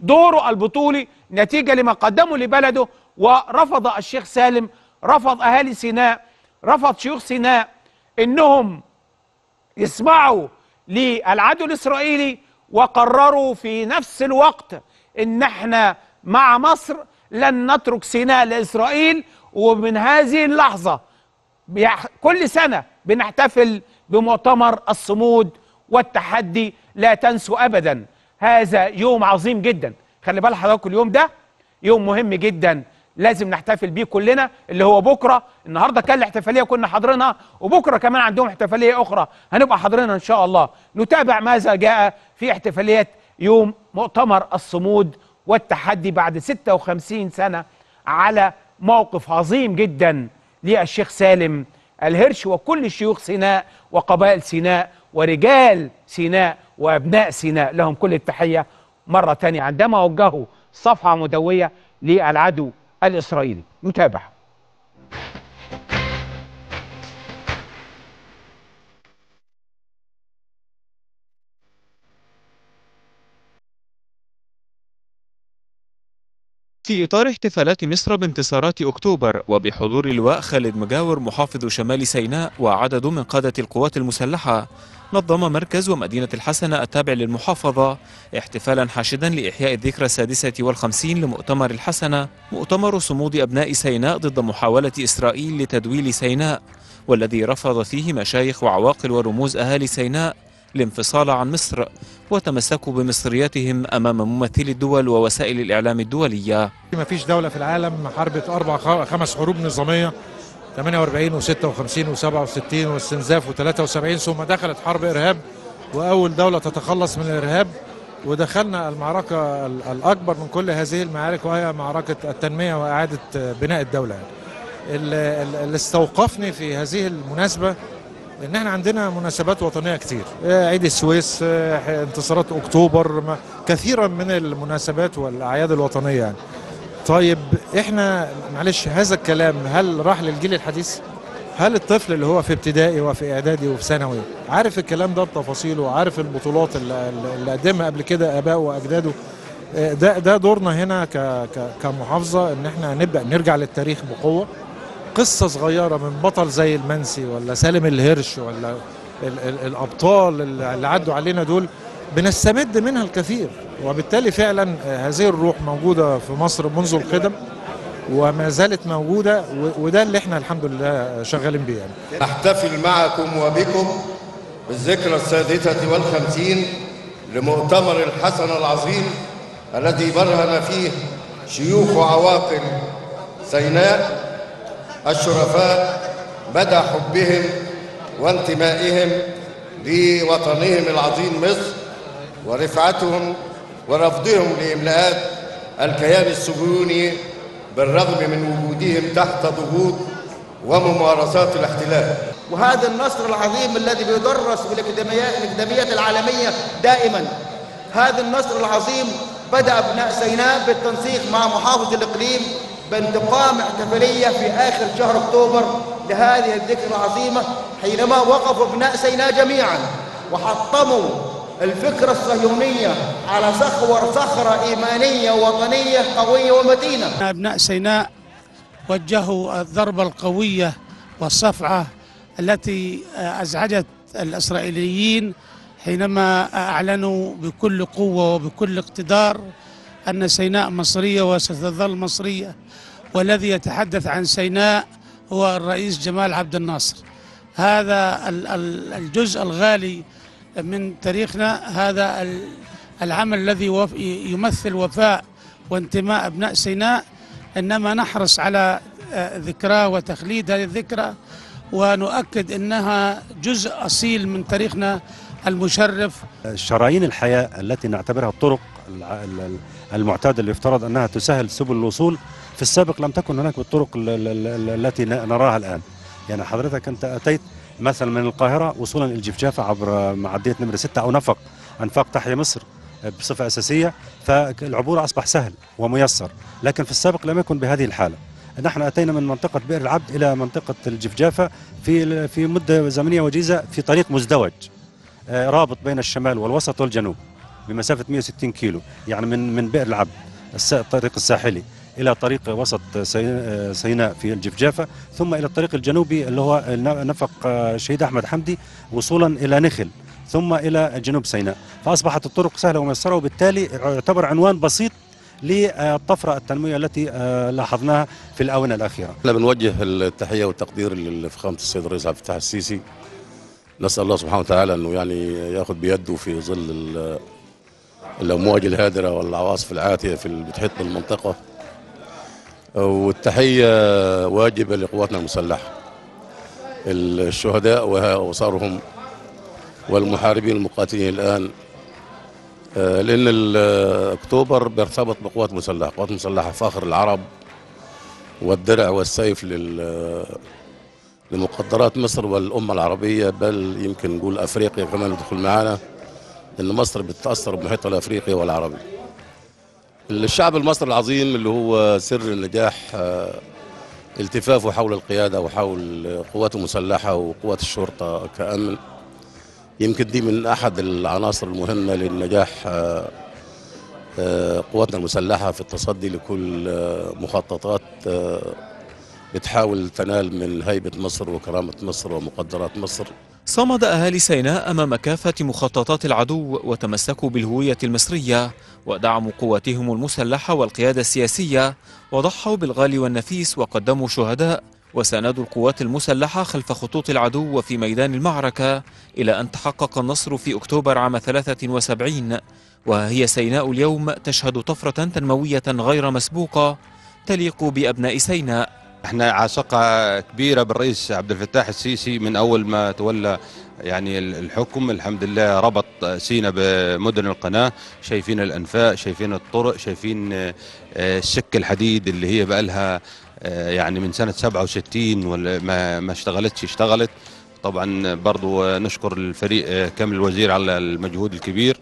دوره البطولي نتيجة لما قدمه لبلده ورفض الشيخ سالم رفض أهالي سيناء رفض شيوخ سيناء إنهم يسمعوا للعدو الإسرائيلي وقرروا في نفس الوقت إن احنا مع مصر لن نترك سيناء لإسرائيل ومن هذه اللحظة بيح- كل سنة بنحتفل بمؤتمر الصمود والتحدي لا تنسوا أبدا هذا يوم عظيم جدا خلي بال حضراتكم اليوم ده يوم مهم جدا لازم نحتفل بيه كلنا اللي هو بكرة النهاردة كان الاحتفالية كنا حاضرينها وبكرة كمان عندهم احتفالية أخرى هنبقى حاضرينها إن شاء الله نتابع ماذا جاء في احتفالية يوم مؤتمر الصمود والتحدي بعد 56 سنة على موقف عظيم جدا للشيخ سالم الهرش وكل شيوخ سيناء وقبائل سيناء ورجال سيناء وابناء سيناء لهم كل التحيه مره ثانيه عندما وجهوا صفعه مدويه للعدو الاسرائيلي نتابع في إطار احتفالات مصر بانتصارات أكتوبر وبحضور اللواء خالد مجاور محافظ شمال سيناء وعدد من قادة القوات المسلحة نظم مركز ومدينة الحسنة التابع للمحافظة احتفالا حاشدا لإحياء الذكرى السادسة والخمسين لمؤتمر الحسنة مؤتمر صمود أبناء سيناء ضد محاولة إسرائيل لتدويل سيناء والذي رفض فيه مشايخ وعواقل ورموز أهالي سيناء الانفصال عن مصر وتمسكوا بمصريتهم أمام ممثلي الدول ووسائل الإعلام الدولية ما فيش دولة في العالم حاربت أربع خ- خمس حروب نظامية 48 و56 و67 واستنزاف و73 ثم دخلت حرب إرهاب وأول دولة تتخلص من الإرهاب ودخلنا المعركة ال- الأكبر من كل هذه المعارك وهي معركة التنمية وإعادة بناء الدولة يعني. ال- ال- اللي استوقفني في هذه المناسبة ان احنا عندنا مناسبات وطنيه كتير آه، عيد السويس آه، انتصارات اكتوبر ما- كثيرا من المناسبات والاعياد الوطنيه يعني طيب احنا معلش هذا الكلام هل راح للجيل الحديث هل الطفل اللي هو في ابتدائي وفي اعدادي وفي ثانوي عارف الكلام ده بتفاصيله وعارف البطولات اللي, اللي قدمها قبل كده ابائه واجداده آه، ده ده دورنا هنا ك ك كمحافظه ان احنا نبدا نرجع للتاريخ بقوه قصة صغيرة من بطل زي المنسي ولا سالم الهرش ولا ال ال الأبطال اللي عدوا علينا دول بنستمد منها الكثير وبالتالي فعلا آه، هذه الروح موجودة في مصر منذ القدم وما زالت موجودة و- وده اللي احنا الحمد لله شغالين بيه يعني. نحتفل معكم وبكم بالذكرى السادسة والخمسين لمؤتمر الحسن العظيم الذي برهن فيه شيوخ وعواقل سيناء الشرفاء مدى حبهم وانتمائهم لوطنهم العظيم مصر ورفعتهم ورفضهم لإملاءات الكيان الصهيوني بالرغم من وجودهم تحت ضغوط وممارسات الاحتلال وهذا النصر العظيم الذي بيدرس في الأكاديميات الأكاديميات العالمية دائما هذا النصر العظيم بدأ أبناء سيناء بالتنسيق مع محافظ الإقليم بانتقام احتفالية في آخر شهر أكتوبر لهذه الذكرى العظيمة حينما وقف أبناء سيناء جميعا وحطموا الفكرة الصهيونية على صخور صخرة إيمانية وطنية قوية ومتينة أبناء سيناء وجهوا الضربة القوية والصفعة التي أزعجت الإسرائيليين حينما أعلنوا بكل قوة وبكل اقتدار أن سيناء مصرية وستظل مصرية والذي يتحدث عن سيناء هو الرئيس جمال عبد الناصر هذا ال- ال- الجزء الغالي من تاريخنا هذا ال- العمل الذي وف- يمثل وفاء وانتماء أبناء سيناء إنما نحرص على آه، ذكراه وتخليد هذه الذكرى ونؤكد أنها جزء أصيل من تاريخنا المشرف شرايين الحياة التي نعتبرها الطرق الع- ال- المعتادة اللي يفترض أنها تسهل سبل الوصول في السابق لم تكن هناك بالطرق ال- ال- ال- التي ن- نراها الآن يعني حضرتك أنت أتيت مثلا من القاهرة وصولا إلى الجفجافة عبر معدية نمرة 6 أو نفق أنفاق تحيا مصر بصفة أساسية فالعبور أصبح سهل وميسر لكن في السابق لم يكن بهذه الحالة نحن أتينا من منطقة بئر العبد إلى منطقة الجفجافة في في مدة زمنية وجيزة في طريق مزدوج آه، رابط بين الشمال والوسط والجنوب بمسافه 160 كيلو يعني من من بئر العبد الس- الطريق الساحلي الى طريق وسط سي- سيناء في الجفجافه ثم الى الطريق الجنوبي اللي هو نفق شهيد احمد حمدي وصولا الى نخل ثم الى جنوب سيناء فاصبحت الطرق سهله وميسره وبالتالي يعتبر عنوان بسيط للطفره التنمويه التي آه، لاحظناها في الاونه الاخيره احنا بنوجه التحيه والتقدير لفخامه السيد الرئيس عبد الفتاح السيسي نسال الله سبحانه وتعالى انه يعني ياخذ بيده في ظل ال- الامواج الهادره والعواصف العاتيه في ال- بتحيط بالمنطقه والتحيه واجبه لقواتنا المسلحه الشهداء وه- وصارهم والمحاربين المقاتلين الان آه، لان ال- اكتوبر بيرتبط بقوات مسلحه، قوات مسلحه فخر العرب والدرع والسيف لل لمقدرات مصر والأمة العربية بل يمكن نقول أفريقيا كمان تدخل معانا لأن مصر بتتأثر بمحيطها الأفريقي والعربي الشعب المصري العظيم اللي هو سر النجاح آه، التفافه حول القيادة وحول قوات المسلحة وقوات الشرطة كأمن يمكن دي من أحد العناصر المهمة للنجاح آه، آه، قواتنا المسلحة في التصدي لكل آه، مخططات آه، بتحاول تنال من هيبة مصر وكرامة مصر ومقدرات مصر صمد أهالي سيناء أمام كافة مخططات العدو وتمسكوا بالهوية المصرية ودعموا قواتهم المسلحة والقيادة السياسية وضحوا بالغالي والنفيس وقدموا شهداء وساندوا القوات المسلحة خلف خطوط العدو وفي ميدان المعركة إلى أن تحقق النصر في أكتوبر عام 73 وها هي سيناء اليوم تشهد طفرة تنموية غير مسبوقة تليق بأبناء سيناء احنا عاشقة كبيرة بالرئيس عبد الفتاح السيسي من أول ما تولى يعني الحكم الحمد لله ربط سينا بمدن القناة شايفين الأنفاق شايفين الطرق شايفين آه، السكة الحديد اللي هي بقى لها آه، يعني من سنة 67 ولا ما ما اشتغلتش اشتغلت طبعا برضو نشكر الفريق آه، كامل الوزير على المجهود الكبير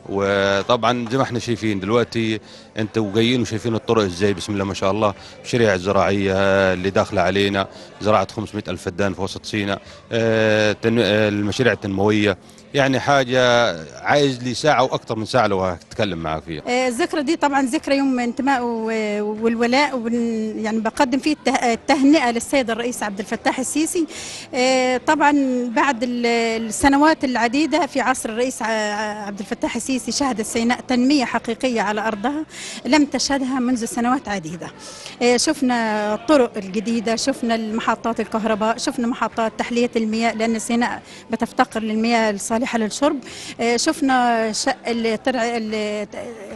وطبعا زي ما احنا شايفين دلوقتي انتوا جايين وشايفين الطرق ازاي بسم الله ما شاء الله الشريعة الزراعية اللي داخلة علينا زراعة 500 ألف فدان في وسط سيناء آه، تن- آه، المشاريع التنموية يعني حاجة عايز لي ساعة وأكثر من ساعة لو هتكلم معاك فيها آه، الذكرى دي طبعا ذكرى يوم انتمائه و- والولاء وبن- يعني بقدم فيه الته- التهنئه للسيد الرئيس عبد الفتاح السيسي آه، طبعا بعد ال- السنوات العديده في عصر الرئيس ع- عبد الفتاح السيسي شهدت سيناء تنميه حقيقيه على ارضها لم تشهدها منذ سنوات عديده آه، شفنا الطرق الجديده شفنا المحطات الكهرباء شفنا محطات تحليه المياه لان سيناء بتفتقر للمياه الصالحه للشرب آه، شفنا شق اللي طلع اللي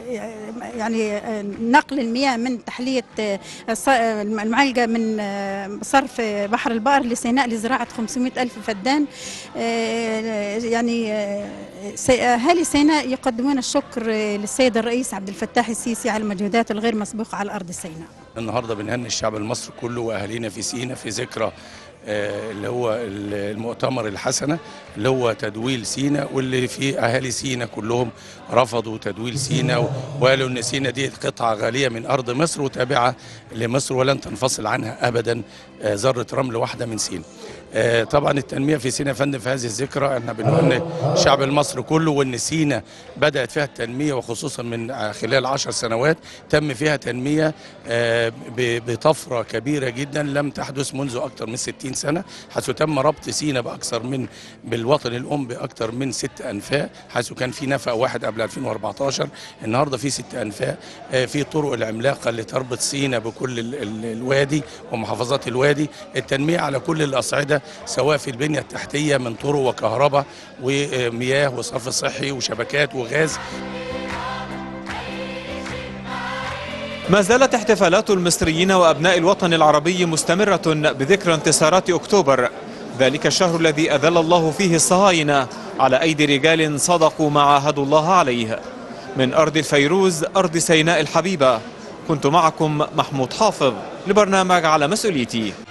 يعني آه، نقل المياه من تحليه آه، الص- آه، المعالجه من آه، صرف بحر البقر لسيناء لزراعه 500 الف فدان آه، يعني آه، سي- اهالي سيناء يقدمون الشكر آه، للسيد الرئيس عبد الفتاح السيسي على المجهودات الغير مسبوقه على ارض سيناء النهارده بنهني الشعب المصري كله واهالينا في سينا في ذكرى آه، اللي هو المؤتمر الحسنه اللي هو تدويل سينا واللي فيه اهالي سينا كلهم رفضوا تدويل سينا وقالوا ان سينا دي قطعه غاليه من ارض مصر وتابعه لمصر ولن تنفصل عنها ابدا آه، ذره رمل واحده من سينا. آه، طبعا التنميه في سينا يا فندم في هذه الذكرى احنا بنقول الشعب المصري كله وان سينا بدات فيها التنميه وخصوصا من آه، خلال عشر سنوات تم فيها تنميه آه، ب- بطفره كبيره جدا لم تحدث منذ اكثر من 60 سنه حيث تم ربط سينا باكثر من بالوطن الام باكثر من ست انفاق حيث كان في نفق واحد قبل 2014 النهارده في ست انفاق آه، في طرق العملاقه اللي تربط سينا بكل ال- ال- الوادي ومحافظات الوادي التنميه على كل الاصعده سواء في البنيه التحتيه من طرق وكهرباء ومياه وصرف صحي وشبكات وغاز ما زالت احتفالات المصريين وأبناء الوطن العربي مستمرة بذكرى انتصارات أكتوبر ذلك الشهر الذي أذل الله فيه الصهاينة على أيدي رجال صدقوا ما عاهدوا الله عليه من أرض الفيروز أرض سيناء الحبيبة كنت معكم محمود حافظ لبرنامج على مسؤوليتي